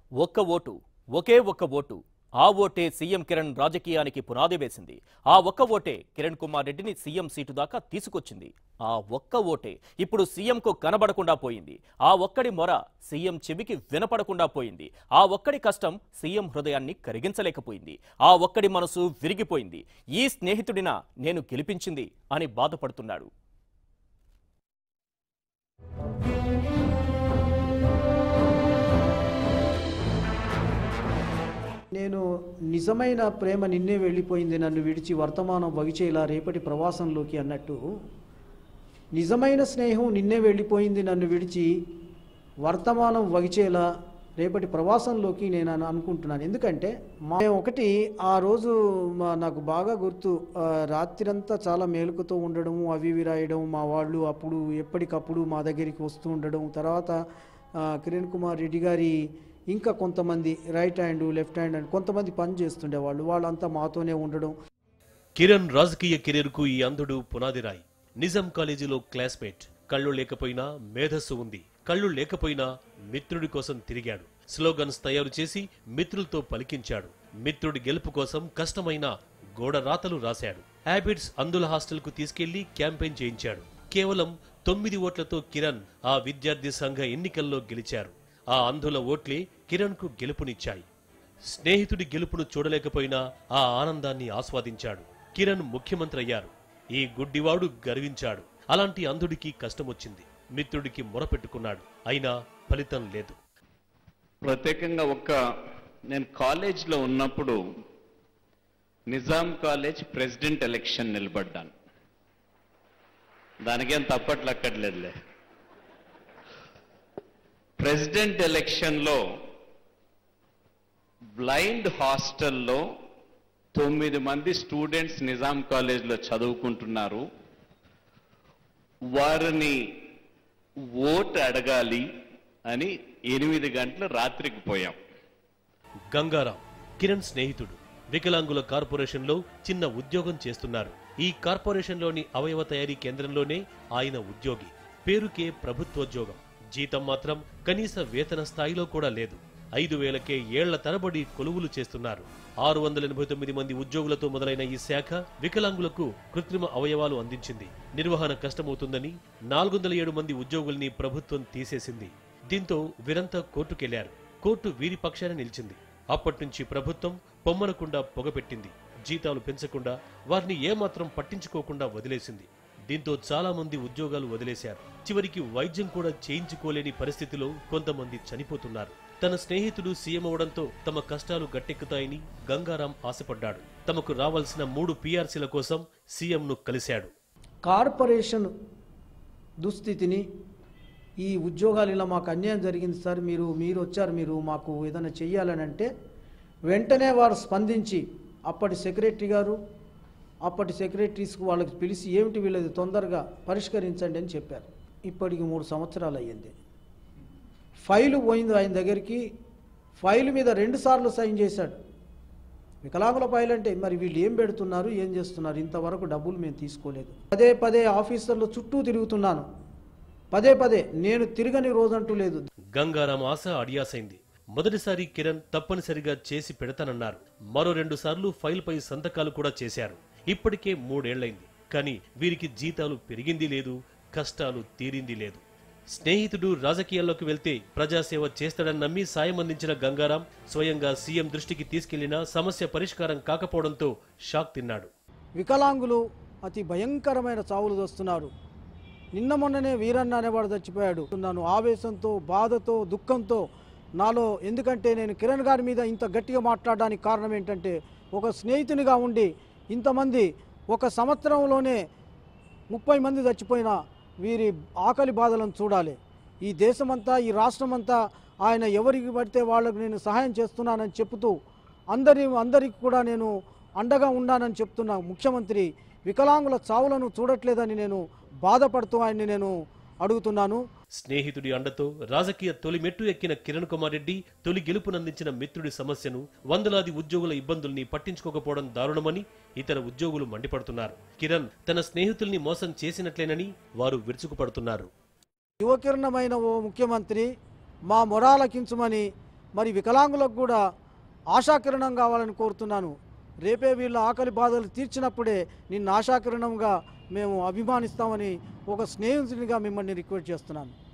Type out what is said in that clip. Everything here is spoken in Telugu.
ఒక్క ఓటు ఒకే ఒక్క ఓటు ఆ ఓటే సీఎం కిరణ్ రాజకీయానికి పునాది వేసింది ఆ ఒక్క ఓటే కిరణ్ కుమార్ రెడ్డిని సీఎం సీటు దాకా తీసుకొచ్చింది ఆ ఒక్క ఓటే ఇప్పుడు సీఎంకు కనబడకుండా పోయింది ఆ ఒక్కడి మొర సీఎం చెవికి వినపడకుండా పోయింది ఆ ఒక్కడి కష్టం సీఎం హృదయాన్ని కరిగించలేకపోయింది ఆ ఒక్కడి మనసు విరిగిపోయింది ఈ స్నేహితుడిన నేను గెలిపించింది అని బాధపడుతున్నాడు నేను నిజమైన ప్రేమ నిన్నే వెళ్ళిపోయింది నన్ను విడిచి వర్తమానం వగిచేలా రేపటి ప్రవాసంలోకి అన్నట్టు నిజమైన స్నేహం నిన్నే వెళ్ళిపోయింది నన్ను విడిచి వర్తమానం వగిచేలా రేపటి ప్రవాసంలోకి నేను అను- అనుకుంటున్నాను ఎందుకంటే మా మేము ఒకటి ఆ రోజు మా నాకు బాగా గుర్తు ఆ, రాత్రంతా చాలా మేలుకతో ఉండడం అవి ఇవి రాయడం మా వాళ్ళు అప్పుడు ఎప్పటికప్పుడు మా దగ్గరికి వస్తూ ఉండడం తర్వాత ఆ, కిరణ్ కుమార్ రెడ్డి గారి ఇంకా కొంతమంది రైట్ హ్యాండ్ లెఫ్ట్ హ్యాండ్ అని కొంతమంది పని చేస్తుండేవాళ్ళు వాళ్ళంతా మాతోనే ఉండడం కిరణ్ రాజకీయ కెరీర్కు ఈ అంధుడు పునాది రాయి నిజాం కాలేజీలో క్లాస్మేట్ కళ్ళు లేకపోయినా మేధస్సు ఉంది కళ్ళు లేకపోయినా మిత్రుడి కోసం తిరిగాడు స్లోగన్స్ తయారు చేసి మిత్రులతో పలికించాడు మిత్రుడి గెలుపు కోసం కష్టమైన గోడ రాతలు రాశాడు హ్యాబిట్స్ అందుల హాస్టల్కు తీసుకెళ్లి క్యాంపెయిన్ చేయించాడు కేవలం తొమ్మిది ఓట్లతో కిరణ్ ఆ విద్యార్థి సంఘ ఎన్నికల్లో గెలిచారు ఆ అంధుల ఓట్లే కిరణ్కు గెలుపునిచ్చాయి స్నేహితుడి గెలుపును చూడలేకపోయినా ఆ ఆనందాన్ని ఆస్వాదించాడు కిరణ్ ముఖ్యమంత్రి అయ్యారు ఈ గుడ్డివాడు గర్వించాడు అలాంటి అంధుడికి కష్టమొచ్చింది మిత్రుడికి మొరపెట్టుకున్నాడు అయినా ఫలితం లేదు ప్రత్యేకంగా ఒక్క నేను కాలేజ్లో ఉన్నప్పుడు నిజాం కాలేజ్ ప్రెసిడెంట్ ఎలక్షన్ నిలబడ్డాను దానికేం తప్పట్లు అక్కర్లేదులే ప్రెసిడెంట్ ఎలక్షన్లో బ్లైండ్ హాస్టల్లో తొమ్మిది మంది స్టూడెంట్స్ నిజాం కాలేజ్లో చదువుకుంటున్నారు వారిని ఓటు అడగాలి అని ఎనిమిది గంటలు రాత్రికి పోయాం గంగారాం కిరణ్ స్నేహితుడు వికలాంగుల కార్పొరేషన్లో చిన్న ఉద్యోగం చేస్తున్నారు ఈ కార్పొరేషన్లోని అవయవ తయారీ కేంద్రంలోనే ఆయన ఉద్యోగి పేరుకే ప్రభుత్వోద్యోగం జీతం మాత్రం కనీస వేతన స్థాయిలో కూడా లేదు ఐదు వేలకే ఏళ్ల తరబడి కొలువులు చేస్తున్నారు ఆరు వందల ఎనభై తొమ్మిది మంది ఉద్యోగులతో మొదలైన ఈ శాఖ వికలాంగులకు కృత్రిమ అవయవాలు అందించింది నిర్వహణ కష్టమవుతుందని నాలుగు వందల ఏడు మంది ఉద్యోగుల్ని ప్రభుత్వం తీసేసింది దీంతో వీరంతా కోర్టుకెళ్లారు కోర్టు వీరి పక్షాన నిలిచింది అప్పట్నుంచి ప్రభుత్వం పొమ్మనకుండా పొగపెట్టింది జీతాలు పెంచకుండా వారిని ఏమాత్రం పట్టించుకోకుండా వదిలేసింది దీంతో చాలా మంది ఉద్యోగాలు వదిలేశారు చివరికి వైద్యం కూడా చేయించుకోలేని పరిస్థితిలో కొంతమంది చనిపోతున్నారు తన స్నేహితుడు సీఎం అవడంతో తమ కష్టాలు గట్టెక్కుతాయని గంగారాం ఆశపడ్డాడు తమకు రావాల్సిన మూడు పీఆర్సీల కోసం సీఎంను కలిశాడు కార్పొరేషన్ దుస్థితిని ఈ ఉద్యోగాలు ఇలా మాకు అన్యాయం జరిగింది సార్ మీరు మీరు వచ్చారు మీరు మాకు ఏదైనా చెయ్యాలని అంటే వెంటనే వారు స్పందించి అప్పటి సెక్రటరీ గారు అప్పటి సెక్రటరీస్కి వాళ్ళకి పిలిచి ఏమిటి వీళ్ళది తొందరగా పరిష్కరించండి అని చెప్పారు ఇప్పటికి మూడు సంవత్సరాలు అయ్యింది ఫైలు పోయింది ఆయన దగ్గరికి ఫైలు మీద రెండు సార్లు సైన్ చేశాడు వికలాంగుల ఫైల్ అంటే మరి వీళ్ళు ఏం పెడుతున్నారు ఏం చేస్తున్నారు ఇంతవరకు డబ్బులు మేము తీసుకోలేదు పదే పదే ఆఫీసర్లు చుట్టూ తిరుగుతున్నాను పదే పదే నేను తిరగని రోజంటూ లేదు గంగారాం ఆశ అడియాసైంది మొదటిసారి కిరణ్ తప్పనిసరిగా చేసి పెడతానన్నారు మరో రెండు సార్లు ఫైల్పై సంతకాలు కూడా చేశారు ఇప్పటికే మూడేళ్లైంది కానీ వీరికి జీతాలు పెరిగింది లేదు కష్టాలు తీరింది లేదు స్నేహితుడు రాజకీయాల్లోకి వెళ్తే ప్రజాసేవ చేస్తాడని నమ్మి సాయం అందించిన గంగారాం స్వయంగా సీఎం దృష్టికి తీసుకెళ్లినా సమస్య పరిష్కారం కాకపోవడంతో షాక్ తిన్నాడు వికలాంగులు అతి భయంకరమైన చావులు వస్తున్నారు నిన్న మొన్ననే వీరన్న అనేవాడు చచ్చిపోయాడు నన్ను ఆవేశంతో బాధతో దుఃఖంతో నాలో ఎందుకంటే నేను కిరణ్ గారి మీద ఇంత గట్టిగా మాట్లాడడానికి కారణం ఏంటంటే ఒక స్నేహితునిగా ఉండి ఇంతమంది ఒక సంవత్సరంలోనే ముప్పై మంది చచ్చిపోయిన వీరి ఆకలి బాధలను చూడాలి ఈ దేశమంతా ఈ రాష్ట్రమంతా ఆయన ఎవరికి పడితే వాళ్ళకు నేను సహాయం చేస్తున్నానని చెబుతూ అందరి అందరికి కూడా నేను అండగా ఉన్నానని చెప్తున్న ముఖ్యమంత్రి వికలాంగుల చావులను చూడట్లేదని నేను బాధపడుతూ ఆయన్ని నేను అడుగుతున్నాను స్నేహితుడి అండతో రాజకీయ తొలి మెట్టు ఎక్కిన కిరణ్ కుమార్ రెడ్డి తొలి గెలుపునందించిన మిత్రుడి సమస్యను వందలాది ఉద్యోగుల ఇబ్బందుల్ని పట్టించుకోకపోవడం దారుణమని ఇతర ఉద్యోగులు మండిపడుతున్నారు కిరణ్ తన స్నేహితుల్ని మోసం చేసినట్లేనని వారు విరుచుకుపడుతున్నారు యువకిరణమైన ఓ ముఖ్యమంత్రి మా మొరాలకించమని మరి వికలాంగులకు కూడా ఆశాకిరణం కావాలని కోరుతున్నాను రేపే వీళ్ళ ఆకలి బాధలు తీర్చినప్పుడే నిన్ను ఆశాకిరణంగా మేము అభిమానిస్తామని ఒక స్నేహితునిగా మిమ్మల్ని రిక్వెస్ట్ చేస్తున్నాను